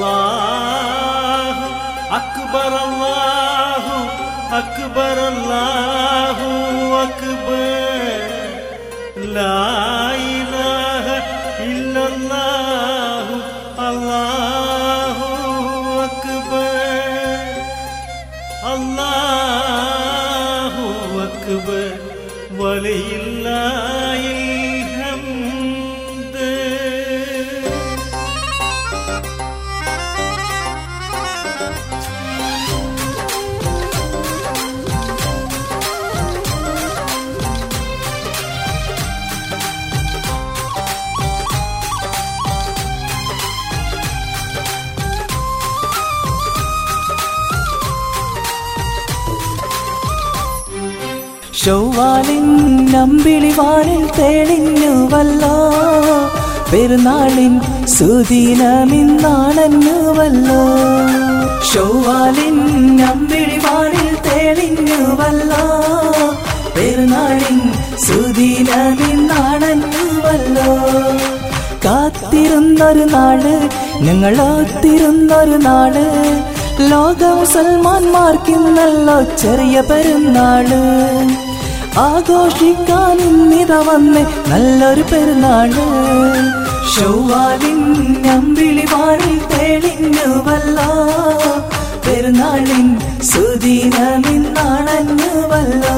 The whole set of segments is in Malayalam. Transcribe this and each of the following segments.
അല്ലാഹു അക്ബർ അല്ലാഹു അക്ബർ അല്ലാഹു അക്ബർ ലാ ഇലാഹ ഇല്ലല്ലാഹു അല്ലാഹു അക്ബർ അല്ലാഹു അക്ബർ വലിയില്ലായിൽ ഹംദ് ചൊവ്വാലിൻ നമ്പിളിവാനിൽ തെളിഞ്ഞുവല്ലോ പെരുന്നാളിൻ സുദീനമിന്നാണെന്നുവല്ലോ ചൊവ്വാലിൻ നമ്പിളിവാനിൽ തെളിഞ്ഞുവല്ലോ പെരുന്നാളിൻ സുദീനമിന്നാണെന്നുവല്ലോ കാത്തിരുന്നൊരു നാള് ഞങ്ങൾ ഓത്തിരുന്നൊരു നാള് ലോക മുസൽമാന്മാർക്കിന്നല്ലോ ചെറിയ പെരുന്നാള് ആഘോഷിക്കാൻ ഇന്നിത വന്ന് നല്ലൊരു പെരുന്നാള് ഷൗവാലിൻ നമ്പിളി വാഴി തെളിഞ്ഞുവല്ലോ പെരുന്നാളിൻ സുദീനമിന്നാണെന്നുവല്ലോ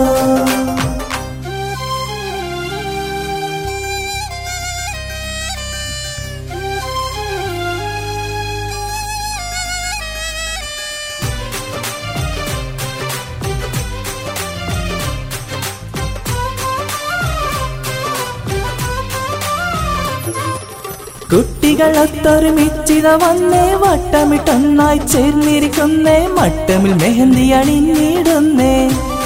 കുട്ടികളൊത്തൊരുമിച്ചിത വന്നേ വട്ടമിട്ടൊന്നായി ചേർന്നിരിക്കുന്നേ മട്ടമിൽ മെഹന്തി അണിഞ്ഞിടുന്നേ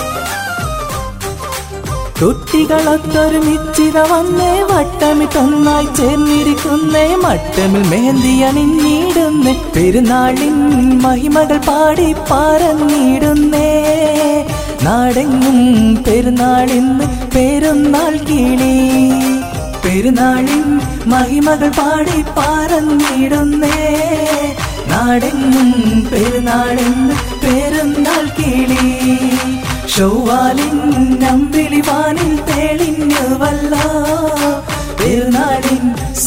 കുട്ടികളൊത്തൊരുമിച്ചിത വന്നേ വട്ടമിട്ടൊന്നായി ചേർന്നിരിക്കുന്നേ മട്ടമിൽ മെഹന്തി അണിഞ്ഞിടുന്നേ പെരുന്നാളിൻ മഹിമകൾ പാടി പാരന്നിടുന്നേ നാടെങ്ങും പെരുന്നാളിന്ന് പെരുന്നാൾ കിളി പെരുന്നാളിൻ മഹിമകൾ പാടി പാരന്നിടുന്നേ നാടെങ്ങും പെരുന്നാളെന്ന് പെരുന്നാൾ കിളി ഷൗവാലിൻ നമ്പിളി വാനിൽ തെളിഞ്ഞുവല്ലോ പെരുന്നാളിൻ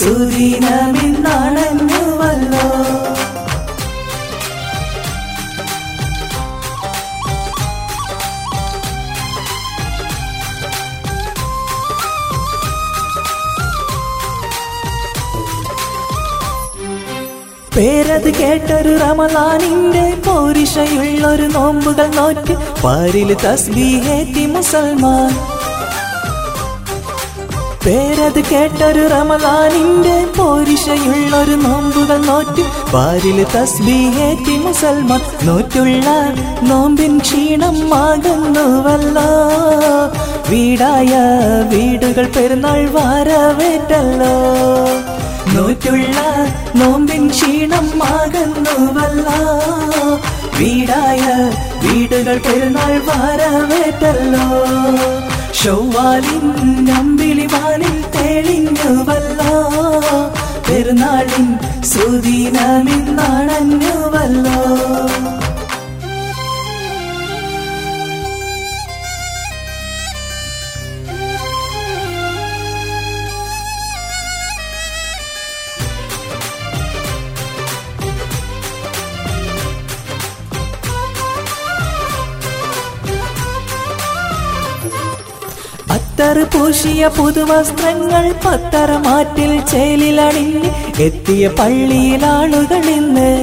സുദീനമിന്നാണെന്നുവല്ലോ പേരത് കേട്ടൊരു റമലാനിന്റെ പോരിശയുള്ളൊരു നോമ്പുകൾ നോറ്റ് പാരില് തസ്ബീഹേറ്റി മുസൽമാൻ പേരത് കേട്ടൊരു റമലാനിന്റെ പോരിശയുള്ളൊരു നോമ്പുകൾ നോറ്റ് പാരില് തസ്ബീഹേറ്റി മുസൽമാൻ നോറ്റുള്ള നോമ്പിൻ ക്ഷീണം ആകുന്നുവല്ലോ വീടായ വീടുകൾ പെരുന്നാൾ വാരവേറ്റല്ലോ നോറ്റുള്ള നോമ്പിൻ ക്ഷീണം ആകുന്നുവല്ലോ വീടായ വീടുകൾ പെരുന്നാൾ വാരവേറ്റല്ലോ ഷൗവാലിൻ നമ്പിളി വാനിൽ തെളിഞ്ഞുവല്ലോ പെരുന്നാളിൻ സുദീനമിന്നാണഞ്ഞുവല്ലോ അത്തറ് പൂശിയ പുതുവസ്ത്രങ്ങൾ പത്തറ മാറ്റിൽ ചേലിലണിഞ്ഞ് എത്തിയ പള്ളിയിൽ ആളുകൾ ഇന്ന്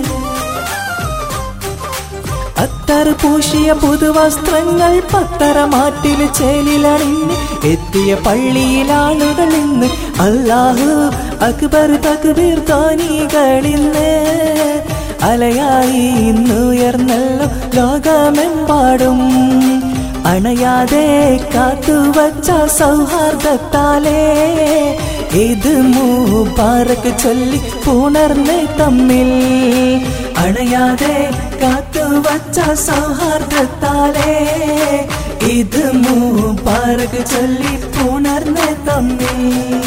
അത്തറ് പൂശിയ പുതുവസ്ത്രങ്ങൾ പത്തറ മാറ്റിൽ ചേലിലണിഞ്ഞ് എത്തിയ പള്ളിയിൽ ആളുകൾ ഇന്ന് അല്ലാഹു അക്ബർ തക്ബീർ ധ്വനികളിന്ന് അലയായി ഇന്നുയർന്നല്ലോ ലോകമെമ്പാടും അണയാതെ കാത്തുവച്ച സൗഹാർദ്ദത്താലേ ഇത് മുബാറക്ക് ചൊല്ലി പുണർന്ന് തമ്മിൽ അണയാതെ കാത്തുവച്ച സൗഹാർദ്ദത്താലേ ഇത് മുബാറക്ക് ചൊല്ലി പുണർന്ന് തമ്മിൽ